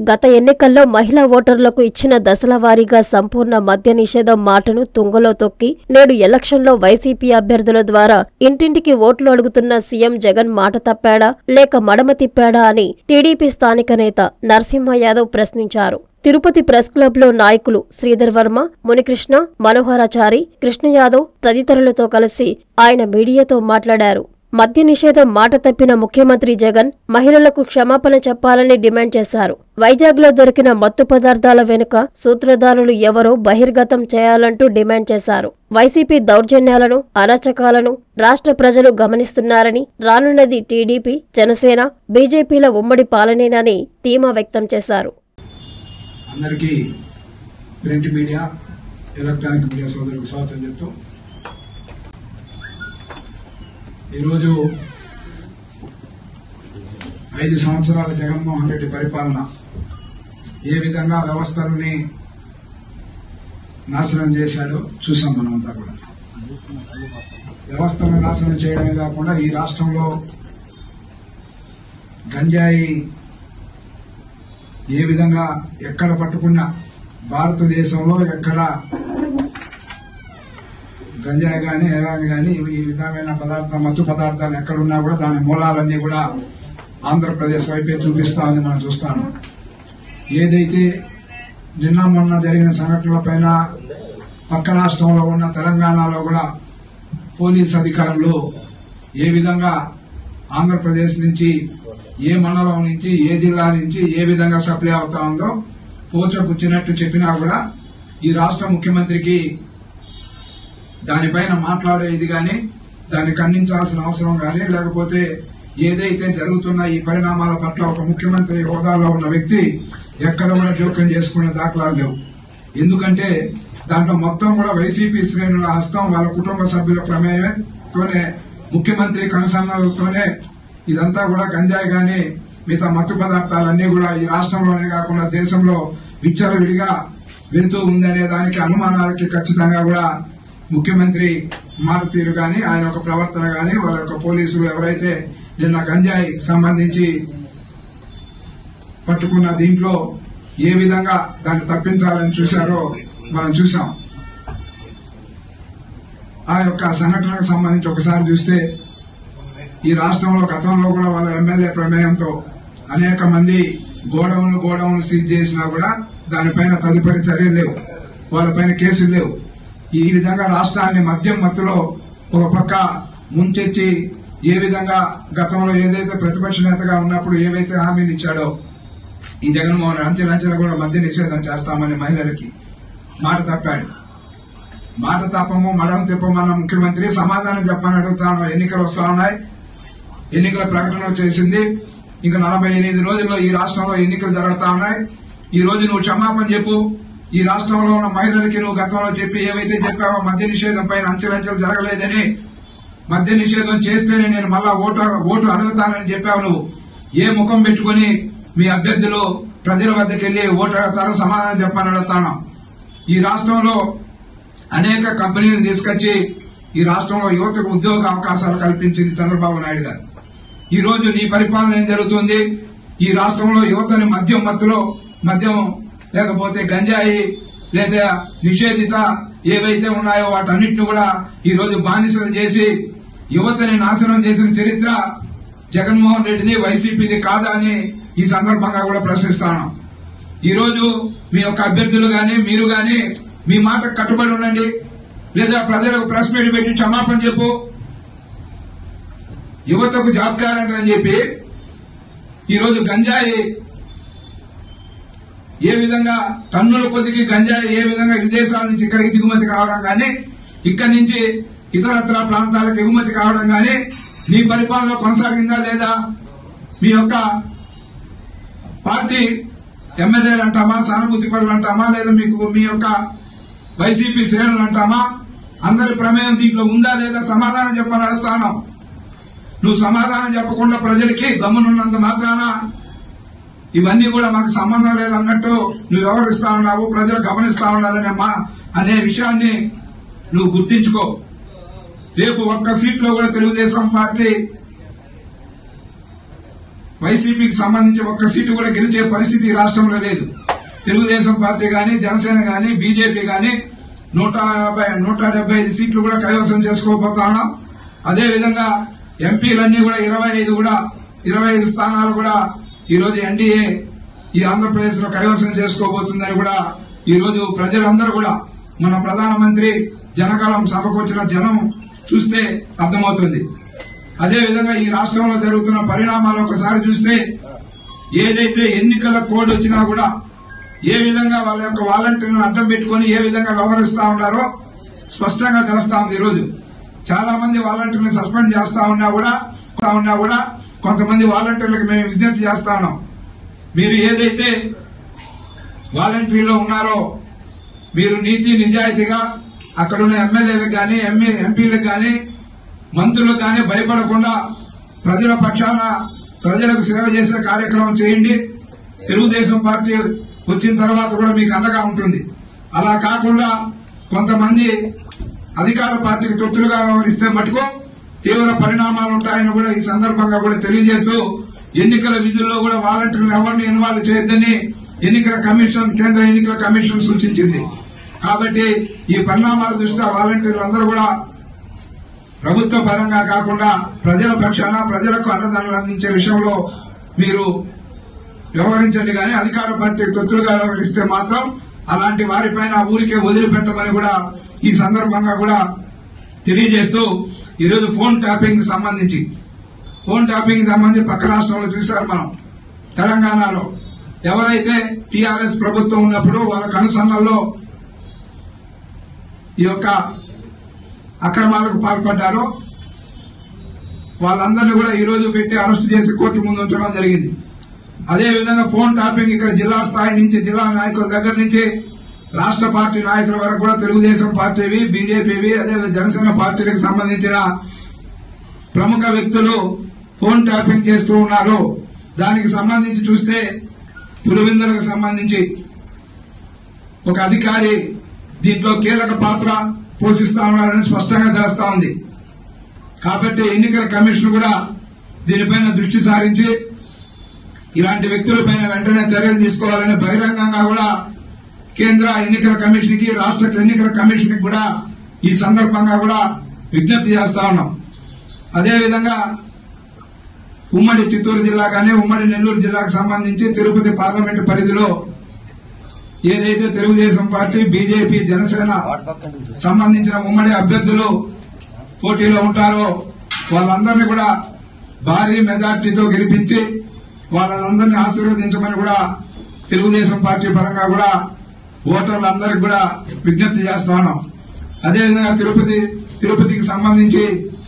గత ఎన్నికల్లో మహిళా ఓటర్లకు ఇచ్చిన దశల వారీగా సంపూర్ణ మద్య నిషేధం మాటను తుంగలో తొక్కి నేడు ఎలక్షన్లో వైసీపీ అభ్యర్థుల ద్వారా ఇంటింటికి ఓట్లు అడుగుతున్న సీఎం జగన్ మాట తప్పాడా లేక మడమ తిప్పాడా అని టీడీపీ స్థానిక నేత నరసింహ యాదవ్ ప్రశ్నించారు తిరుపతి ప్రెస్ క్లబ్లో నాయకులు శ్రీధర్ వర్మ మునికృష్ణ మనోహరాచారి కృష్ణ యాదవ్ తదితరులతో కలిసి ఆయన మీడియాతో మాట్లాడారు మద్య నిషేధం మాట తప్పిన ముఖ్యమంత్రి జగన్ మహిళలకు క్షమాపణ చెప్పాలని డిమాండ్ చేశారు వైజాగ్లో దొరికిన మత్తు పదార్థాల వెనుక సూత్రధారులు ఎవరో బహిర్గతం చేయాలంటూ డిమాండ్ చేశారు వైసీపీ దౌర్జన్యాలను అరాచకాలను రాష్ట్ర ప్రజలు గమనిస్తున్నారని రానున్నది టీడీపీ జనసేన బీజేపీల ఉమ్మడి పాలనేనని ధీమా వ్యక్తం చేశారు అందరికీ ప్రింట్ మీడియా ఎలక్ట్రానిక్ మీడియా సోదరులకు స్వాగతం చెప్తూ ఈరోజు ఐదు సంవత్సరాల జగన్మోహన్ రెడ్డి పరిపాలన ఏ విధంగా వ్యవస్థలని నాశనం చేశాడో చూసాం మనమంతా కూడా వ్యవస్థలను నాశనం చేయడమే కాకుండా ఈ రాష్ట్రంలో గంజాయి ఏ విధంగా ఎక్కడ పట్టుకున్నా భారతదేశంలో ఎక్కడ గంజాయి కానీ హెరాయిన్ కానీ ఈ విధమైన పదార్థం మత్తు పదార్థాలు ఎక్కడున్నా కూడా దాని మూలాలన్నీ కూడా ఆంధ్రప్రదేశ్ వైపే చూపిస్తామని మనం చూస్తాను ఏదైతే నిన్న మొన్న జరిగిన సంఘటనల పైన పక్క రాష్ట్రంలో ఉన్న తెలంగాణలో కూడా పోలీస్ అధికారులు ఏ విధంగా ఆంధ్రప్రదేశ్ నుంచి ఏ మండలం నుంచి ఏ జిల్లా నుంచి ఏ విధంగా సప్లై అవుతా ఉందో పోచపుచ్చినట్టు చెప్పినా కూడా ఈ రాష్ట్ర ముఖ్యమంత్రికి దానిపైన మాట్లాడే ఇది గాని దాన్ని ఖండించాల్సిన అవసరం గాని లేకపోతే ఏదైతే జరుగుతున్న ఈ పరిణామాల పట్ల ఒక ముఖ్యమంత్రి హోదాలో ఉన్న వ్యక్తి ఎక్కడ కూడా జోక్యం చేసుకునే దాఖలాలు లేవు ఎందుకంటే దాంట్లో మొత్తం కూడా వైసీపీ శ్రేణుల హస్తం వాళ్ళ కుటుంబ సభ్యుల ప్రమేయతోనే ముఖ్యమంత్రి కనసన్నలతోనే ఇదంతా కూడా గంజాయి గాని మిగతా మత్తు పదార్థాలన్నీ కూడా ఈ రాష్ట్రంలోనే కాకుండా దేశంలో విచ్చలవిడిగా వెళ్తూ ఉందనే దానికి అనుమానాలకి ఖచ్చితంగా కూడా ముఖ్యమంత్రి మాట తీరు గాని ఆయన యొక్క ప్రవర్తన గాని వాళ్ళ యొక్క పోలీసులు ఎవరైతే నిన్న గంజాయి సంబంధించి పట్టుకున్న దీంట్లో ఏ విధంగా దాన్ని తప్పించాలని చూశారో మనం చూసాం ఆ యొక్క సంఘటనకు సంబంధించి ఒకసారి చూస్తే ఈ రాష్ట్రంలో గతంలో కూడా వాళ్ళ ఎమ్మెల్యే ప్రమేయంతో అనేక మంది గోడౌన్లు గోడౌన్లు సీజ్ చేసినా కూడా దానిపైన తదుపరి చర్యలు లేవు వాళ్ళపైన కేసులు లేవు ఈ విధంగా రాష్ట్రాన్ని మద్యం మత్తులో ఒక పక్క ముంచెచ్చి ఏ విధంగా గతంలో ఏదైతే ప్రతిపక్ష నేతగా ఉన్నప్పుడు ఏవైతే హామీలు ఇచ్చాడో ఈ జగన్మోహన్ అంచెలంచెలు కూడా మద్య నిషేధం చేస్తామని మహిళలకి మాట తప్పాడు మాట తప్పము మడం తిప్పమన్న ముఖ్యమంత్రి సమాధానం చెప్పని అడుగుతాను ఎన్నికలు వస్తా ఉన్నాయి ఎన్నికల ప్రకటన చేసింది ఇంకా నలభై ఎనిమిది రోజుల్లో ఈ రాష్ట్రంలో ఎన్నికలు జరుగుతా ఉన్నాయి ఈ రోజు నువ్వు క్షమాపణ చెప్పు ఈ రాష్ట్రంలో ఉన్న మహిళలకి నువ్వు గతంలో చెప్పి ఏవైతే చెప్పావో మద్య నిషేధం పైన అంచెలంచెలు జరగలేదని మద్య నిషేధం చేస్తేనే నేను మళ్ళా ఓటు ఓటు అడుగుతానని చెప్పావు నువ్వు ఏ ముఖం పెట్టుకుని మీ అభ్యర్థులు ప్రజల వద్దకు వెళ్లి ఓటు అడుగుతారో సమాధానం చెప్పని అడుగుతాను ఈ రాష్ట్రంలో అనేక కంపెనీలు తీసుకొచ్చి ఈ రాష్ట్రంలో యువతకు ఉద్యోగ అవకాశాలు కల్పించింది చంద్రబాబు నాయుడు గారు ఈ రోజు నీ పరిపాలన ఏం జరుగుతుంది ఈ రాష్ట్రంలో యువతని మద్యం మత్తులో మద్యం లేకపోతే గంజాయి లేదా నిషేధిత ఏవైతే ఉన్నాయో వాటన్నిటిని కూడా ఈ రోజు బానిసలు చేసి యువతని నాశనం చేసిన చరిత్ర జగన్మోహన్ రెడ్డిది వైసీపీది కాదా అని ఈ సందర్భంగా కూడా ప్రశ్నిస్తాను ఈ రోజు మీ యొక్క అభ్యర్థులు గాని మీరు గాని మీ మాటకు కట్టుబడి ఉండండి లేదా ప్రజలకు ప్రెస్ మీట్ పెట్టి క్షమాపణ చెప్పు యువతకు జాబ్ క్యాలెండర్ అని చెప్పి ఈరోజు గంజాయి ఏ విధంగా టన్నుల కొద్దికి గంజాయి ఏ విధంగా విదేశాల నుంచి ఇక్కడికి దిగుమతి కావడం కానీ ఇక్కడి నుంచి ఇతరత్ర ప్రాంతాలకు ఎగుమతి కావడం కానీ నీ పరిపాలన కొనసాగిందా లేదా మీ యొక్క పార్టీ ఎమ్మెల్యేలు అంటామా సానుభూతి పరులు అంటామా లేదా మీకు మీ యొక్క వైసీపీ శ్రేణులు అంటామా అందరి ప్రమేయం దీంట్లో ఉందా లేదా సమాధానం చెప్పని అడుగుతాను నువ్వు సమాధానం చెప్పకుండా ప్రజలకి గమ్మునున్నంత మాత్రాన ఇవన్నీ కూడా మాకు సంబంధం లేదన్నట్టు నువ్వు వ్యవహరిస్తా ఉన్నావు ప్రజలు గమనిస్తా ఉండాలనే మా అనే విషయాన్ని నువ్వు గుర్తించుకో రేపు ఒక్క సీట్లో కూడా తెలుగుదేశం పార్టీ వైసీపీకి సంబంధించి ఒక్క సీటు కూడా గెలిచే పరిస్థితి ఈ రాష్ట్రంలో లేదు తెలుగుదేశం పార్టీ గాని జనసేన గాని బీజేపీ గాని నూట యాభై నూట డెబ్బై ఐదు సీట్లు కూడా కైవసం చేసుకోబోతా ఉన్నాం అదే విధంగా ఎంపీలన్నీ కూడా ఇరవై ఐదు కూడా ఇరవై ఐదు స్థానాలు కూడా ఈ రోజు ఎన్డీఏ ఈ ఆంధ్రప్రదేశ్ లో కైవసం చేసుకోబోతుందని కూడా ఈ రోజు ప్రజలందరూ కూడా మన ప్రధానమంత్రి జనకాలం సభకు వచ్చిన జనం చూస్తే అర్థమవుతుంది అదే విధంగా ఈ రాష్ట్రంలో జరుగుతున్న పరిణామాలు ఒకసారి చూస్తే ఏదైతే ఎన్నికల కోడ్ వచ్చినా కూడా ఏ విధంగా వాళ్ళ యొక్క వాలంటీర్లను అడ్డం పెట్టుకొని ఏ విధంగా వ్యవహరిస్తా ఉన్నారో స్పష్టంగా తెలుస్తా ఉంది ఈరోజు చాలా మంది వాలంటీర్లను సస్పెండ్ చేస్తా ఉన్నా కూడా ఉన్నా కూడా కొంతమంది వాలంటీర్లకు మేము విజ్ఞప్తి చేస్తా ఉన్నాం మీరు ఏదైతే వాలంటీర్లో ఉన్నారో మీరు నీతి నిజాయితీగా అక్కడున్న ఎమ్మెల్యేలకు కానీ ఎంఏ ఎంపీలకు కానీ మంత్రులకు కానీ భయపడకుండా ప్రజల పక్షాన ప్రజలకు సేవ చేసే కార్యక్రమం చేయండి తెలుగుదేశం పార్టీ వచ్చిన తర్వాత కూడా మీకు అండగా ఉంటుంది అలా కాకుండా కొంతమంది అధికార పార్టీకి తొత్తులుగా వ్యవహరిస్తే మటుకు తీవ్ర పరిణామాలు ఉంటాయని కూడా ఈ సందర్భంగా కూడా తెలియజేస్తూ ఎన్నికల విధుల్లో కూడా వాలంటీర్లు ఎవరిని ఇన్వాల్వ్ చేయొద్దని ఎన్నికల కమిషన్ కేంద్ర ఎన్నికల కమిషన్ సూచించింది కాబట్టి ఈ పరిణామాల దృష్ట్యా వాలంటీర్లు అందరూ కూడా ప్రభుత్వ పరంగా కాకుండా ప్రజల పక్షాన ప్రజలకు అన్నదానాలు అందించే విషయంలో మీరు వ్యవహరించండి కానీ అధికార పార్టీ తొత్తులుగా వ్యవహరిస్తే మాత్రం అలాంటి వారిపైన ఊరికే వదిలిపెట్టమని కూడా ఈ సందర్భంగా కూడా తెలియజేస్తూ ఈరోజు ఫోన్ ట్యాపింగ్ సంబంధించి ఫోన్ ట్యాపింగ్ సంబంధించి పక్క రాష్ట్రంలో చూశారు మనం తెలంగాణలో ఎవరైతే టీఆర్ఎస్ ప్రభుత్వం ఉన్నప్పుడు వాళ్ళ కనుసన్నల్లో ఈ యొక్క అక్రమాలకు పాల్పడ్డారో వాళ్ళందరినీ కూడా ఈ రోజు పెట్టి అరెస్ట్ చేసి కోర్టు ముందు ఉంచడం జరిగింది అదే విధంగా ఫోన్ టాపింగ్ ఇక్కడ జిల్లా స్థాయి నుంచి జిల్లా నాయకుల దగ్గర నుంచి రాష్ట్ర పార్టీ నాయకుల వరకు కూడా తెలుగుదేశం పార్టీవి బీజేపీవి అదేవిధంగా జనసేన పార్టీలకు సంబంధించిన ప్రముఖ వ్యక్తులు ఫోన్ ట్యాపింగ్ చేస్తూ ఉన్నారు దానికి సంబంధించి చూస్తే పులివెందులకు సంబంధించి ఒక అధికారి దీంట్లో కీలక పాత్ర పోషిస్తా ఉన్నారని స్పష్టంగా తెలుస్తా ఉంది కాబట్టి ఎన్నికల కమిషన్ కూడా దీనిపైన దృష్టి సారించి ఇలాంటి వ్యక్తులపైన వెంటనే చర్యలు తీసుకోవాలని బహిరంగంగా కూడా కేంద్ర ఎన్నికల కమిషన్ కి రాష్ట్ర ఎన్నికల కమిషన్ కి కూడా ఈ సందర్భంగా కూడా విజ్ఞప్తి చేస్తా ఉన్నాం అదేవిధంగా ఉమ్మడి చిత్తూరు జిల్లా కానీ ఉమ్మడి నెల్లూరు జిల్లాకు సంబంధించి తిరుపతి పార్లమెంటు పరిధిలో ఏదైతే తెలుగుదేశం పార్టీ బీజేపీ జనసేన సంబంధించిన ఉమ్మడి అభ్యర్థులు పోటీలో ఉంటారో వాళ్ళందరినీ కూడా భారీ మెజార్టీతో గెలిపించి వాళ్ళందరినీ ఆశీర్వదించమని కూడా తెలుగుదేశం పార్టీ పరంగా కూడా ఓటర్లందరికీ కూడా విజ్ఞప్తి చేస్తా ఉన్నాం అదేవిధంగా తిరుపతి తిరుపతికి సంబంధించి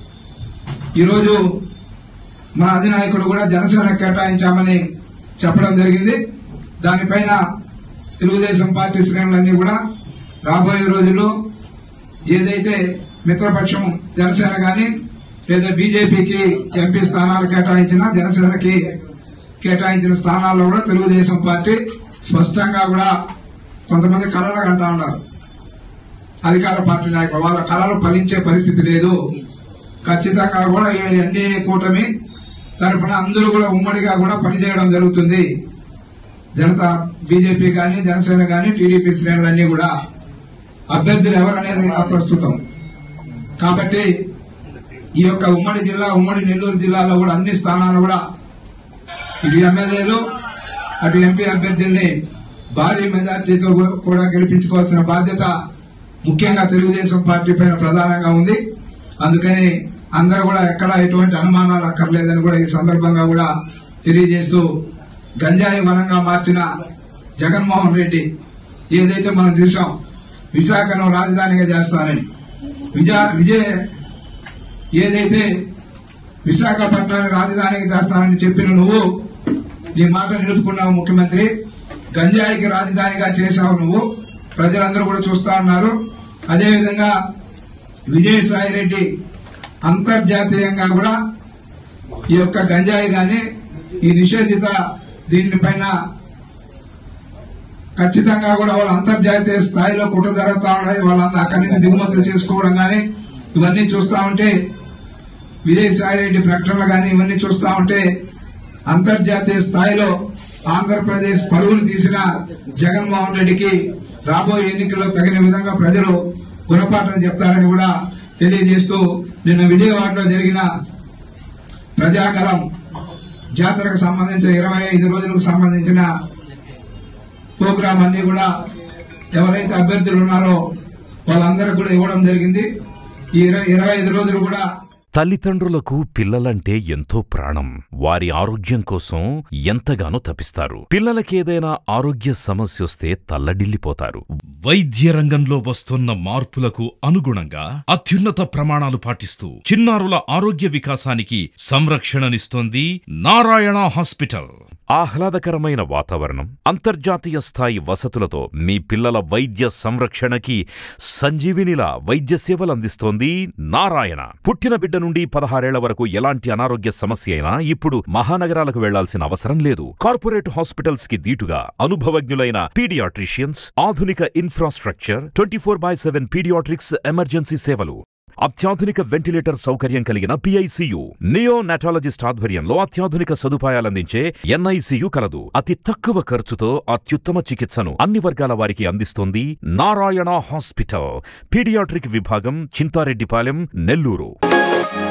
ఈరోజు మా అధినాయకుడు కూడా జనసేన కేటాయించామని చెప్పడం జరిగింది దానిపైన తెలుగుదేశం పార్టీ శ్రేణులన్నీ కూడా రాబోయే రోజుల్లో ఏదైతే మిత్రపక్షం జనసేన గాని లేదా బీజేపీకి ఎంపీ స్థానాలు కేటాయించినా జనసేనకి కేటాయించిన స్థానాల్లో కూడా తెలుగుదేశం పార్టీ స్పష్టంగా కూడా కొంతమంది కళలు అంటా ఉన్నారు అధికార పార్టీ నాయకులు వాళ్ళ కళలు ఫలించే పరిస్థితి లేదు ఖచ్చితంగా కూడా ఈ ఎన్డీఏ కూటమి తరఫున అందరూ కూడా ఉమ్మడిగా కూడా పనిచేయడం జరుగుతుంది జనతా బీజేపీ గాని జనసేన గాని టీడీపీ శ్రేణులన్నీ కూడా అభ్యర్థులు ఎవరనేది ప్రస్తుతం కాబట్టి ఈ యొక్క ఉమ్మడి జిల్లా ఉమ్మడి నెల్లూరు జిల్లాలో కూడా అన్ని స్థానాలు కూడా ఇటు ఎమ్మెల్యేలు అటు ఎంపీ అభ్యర్థుల్ని భారీ మెజార్టీతో కూడా గెలిపించుకోవాల్సిన బాధ్యత ముఖ్యంగా తెలుగుదేశం పార్టీ పైన ప్రధానంగా ఉంది అందుకని అందరూ కూడా ఎక్కడ ఎటువంటి అనుమానాలు అక్కర్లేదని కూడా ఈ సందర్భంగా కూడా తెలియజేస్తూ గంజాయి వనంగా మార్చిన జగన్మోహన్ రెడ్డి ఏదైతే మనం చూసాం విశాఖను రాజధానిగా చేస్తానని విజయ విజయ ఏదైతే విశాఖపట్నాన్ని రాజధానిగా చేస్తానని చెప్పిన నువ్వు నీ మాట నిలుపుకున్నావు ముఖ్యమంత్రి గంజాయికి రాజధానిగా చేశావు నువ్వు ప్రజలందరూ కూడా చూస్తా ఉన్నారు అదేవిధంగా విజయసాయి రెడ్డి అంతర్జాతీయంగా కూడా ఈ యొక్క గంజాయి గాని ఈ నిషేధిత దీనిపైన ఖచ్చితంగా కూడా వాళ్ళు అంతర్జాతీయ స్థాయిలో కుట్ర జరుగుతా ఉన్నాయి వాళ్ళంతా అక్కడి నుంచి దిగుమతులు చేసుకోవడం గాని ఇవన్నీ చూస్తా ఉంటే విజయసాయి రెడ్డి ప్రకటనలు గాని ఇవన్నీ చూస్తా ఉంటే అంతర్జాతీయ స్థాయిలో ఆంధ్రప్రదేశ్ పరువును తీసిన జగన్మోహన్ రెడ్డికి రాబోయే ఎన్నికల్లో తగిన విధంగా ప్రజలు గుణపాఠం చెప్తారని కూడా తెలియజేస్తూ నిన్న విజయవాడలో జరిగిన ప్రజాగలం జాతరకు సంబంధించిన ఇరవై ఐదు రోజులకు సంబంధించిన ప్రోగ్రాం అన్ని కూడా ఎవరైతే అభ్యర్థులు ఉన్నారో వాళ్ళందరికీ కూడా ఇవ్వడం జరిగింది ఈ ఇరవై ఇరవై ఐదు రోజులు కూడా తల్లిదండ్రులకు పిల్లలంటే ఎంతో ప్రాణం వారి ఆరోగ్యం కోసం ఎంతగానో తపిస్తారు పిల్లలకేదైనా ఆరోగ్య సమస్యొస్తే తల్లడిల్లిపోతారు వైద్య రంగంలో వస్తున్న మార్పులకు అనుగుణంగా అత్యున్నత ప్రమాణాలు పాటిస్తూ చిన్నారుల ఆరోగ్య వికాసానికి సంరక్షణనిస్తోంది నారాయణ హాస్పిటల్ ఆహ్లాదకరమైన వాతావరణం అంతర్జాతీయ స్థాయి వసతులతో మీ పిల్లల వైద్య సంరక్షణకి సంజీవినిలా వైద్య సేవలు అందిస్తోంది నారాయణ పుట్టిన బిడ్డ నుండి పదహారేళ్ల వరకు ఎలాంటి అనారోగ్య సమస్య అయినా ఇప్పుడు మహానగరాలకు వెళ్లాల్సిన అవసరం లేదు కార్పొరేట్ హాస్పిటల్స్ కి దీటుగా అనుభవజ్ఞులైన పీడియాట్రిషియన్స్ ఆధునిక infrastructure twenty four by seven paediatrics emergency సేవలు అత్యాధునిక వెంటిలేటర్ సౌకర్యం కలిగిన పిఐసియు నియో నాటాలజిస్ట్ ఆధ్వర్యంలో అత్యాధునిక సదుపాయాలందించే ఎన్ఐసియు కలదు అతి తక్కువ ఖర్చుతో అత్యుత్తమ చికిత్సను అన్ని వర్గాల వారికి అందిస్తోంది నారాయణ హాస్పిటల్ పీడియాట్రిక్ విభాగం చింతారెడ్డిపాలెం నెల్లూరు